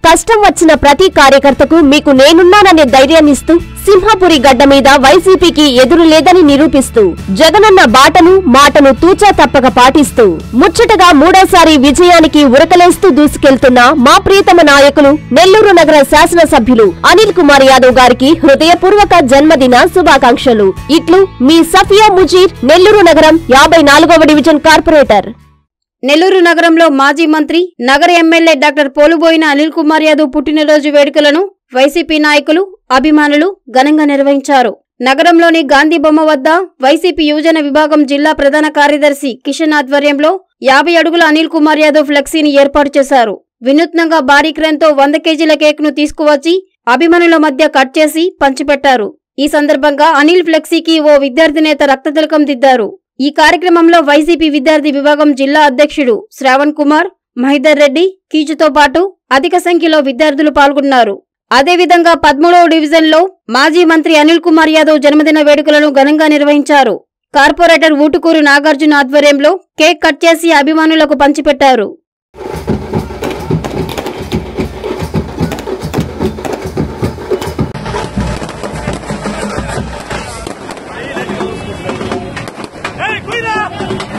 కష్టం వచ్చిన ప్రతి కార్యకర్తకు మీకు నేనున్నాననే ధైర్యాన్నిస్తూ సింహాపురి గడ్డ మీద వైసీపీకి ఎదురు లేదని నిరూపిస్తూ జగనన్న బాటను మాటను తూచా తప్పక పాటిస్తూ ముచ్చటగా మూడోసారి విజయానికి ఉరకలేస్తూ దూసుకెళ్తున్న మా ప్రియతమ నాయకులు నెల్లూరు నగర శాసనసభ్యులు అనిల్ కుమార్ యాదవ్ గారికి హృదయపూర్వక జన్మదిన శుభాకాంక్షలు ఇట్లు మీ సఫియా ముజీర్ నెల్లూరు నగరం యాభై నాలుగవ డివిజన్ కార్పొరేటర్ నెల్లూరు నగరంలో మాజీ మంత్రి నగర ఎమ్మెల్యే డాక్టర్ పోలుబోయిన అనిల్ కుమార్ యాదవ్ పుట్టినరోజు వేడుకలను వైసీపీ నాయకులు అభిమానులు ఘనంగా నిర్వహించారు నగరంలోని గాంధీ బొమ్మ వద్ద వైసీపీ యువజన విభాగం జిల్లా ప్రధాన కార్యదర్శి కిషన్ ఆధ్వర్యంలో యాభై అడుగుల అనిల్ కుమార్ యాదవ్ ఫ్లెక్సీని ఏర్పాటు చేశారు వినూత్నంగా భారీ క్రేన్తో వంద కేజీల కేక్ను తీసుకువచ్చి అభిమానుల మధ్య కట్ చేసి పంచిపెట్టారు ఈ సందర్భంగా అనిల్ ఫ్లెక్సీకి ఓ విద్యార్థి నేత రక్తతిలకం దిద్దారు ఈ కార్యక్రమంలో వైసీపీ విద్యార్థి విభాగం జిల్లా అధ్యక్షుడు శ్రావణ్ కుమార్ మహిదర్ రెడ్డి కీచుతో పాటు అధిక సంఖ్యలో విద్యార్థులు పాల్గొన్నారు అదేవిధంగా పదమూడవ డివిజన్లో మాజీ మంత్రి అనిల్ కుమార్ యాదవ్ జన్మదిన వేడుకలను ఘనంగా నిర్వహించారు కార్పొరేటర్ ఊటుకూరు నాగార్జున ఆధ్వర్యంలో కేక్ కట్ చేసి అభిమానులకు పంచిపెట్టారు Hey, cuida!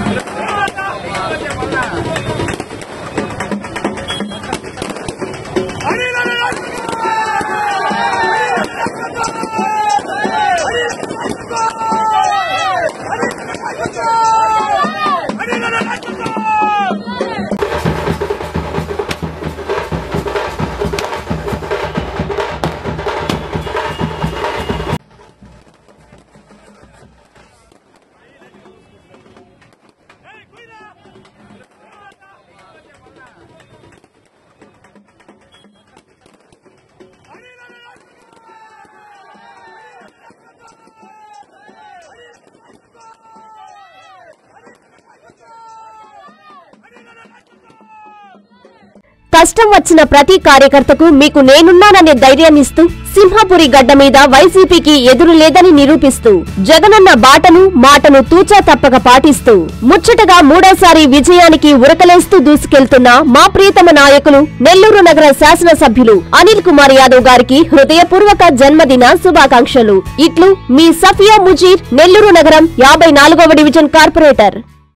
కష్టం వచ్చిన ప్రతి కార్యకర్తకు మీకు నేనున్నాననే ధైర్యాన్నిస్తూ సింహాపురి గడ్డ మీద వైసీపీకి ఎదురు లేదని నిరూపిస్తూ జగనన్న బాటను మాటను తూచా తప్పక పాటిస్తూ ముచ్చటగా మూడోసారి విజయానికి ఉరకలేస్తూ దూసుకెళ్తున్న మా ప్రియతమ నాయకులు నెల్లూరు నగర శాసనసభ్యులు అనిల్ కుమార్ యాదవ్ గారికి హృదయపూర్వక జన్మదిన శుభాకాంక్షలు ఇట్లు మీ సఫియా ముజీర్ నెల్లూరు నగరం యాభై నాలుగవ డివిజన్ కార్పొరేటర్